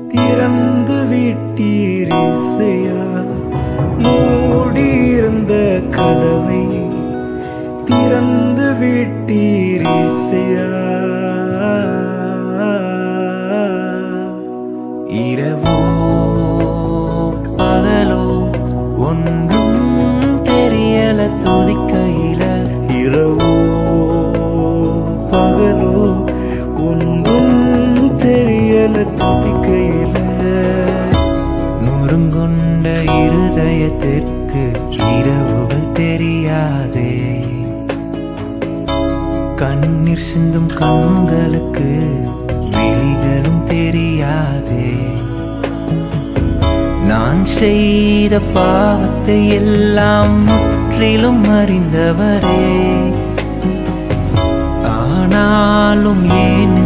திறந்து விட்டீர் இசையா மூடியிருந்த கதவை திறந்து விட்டீர் இசையா இரவோ பகலோ ஒன்றும் தெரியல துதிக்கையில இரவோ பகலோ ஒன்றும் தெரியல துதிக்கையில நொறுங்கொண்ட இருதயத்திற்கு இரவுகள் தெரியாதே கண்ணீர் சிந்தும் கண்களுக்கு விழிகளும் தெரியாதே நான் செய்த பாவத்தை எல்லாம் முற்றிலும் அறிந்தவரே ஆனாலும் ஏன்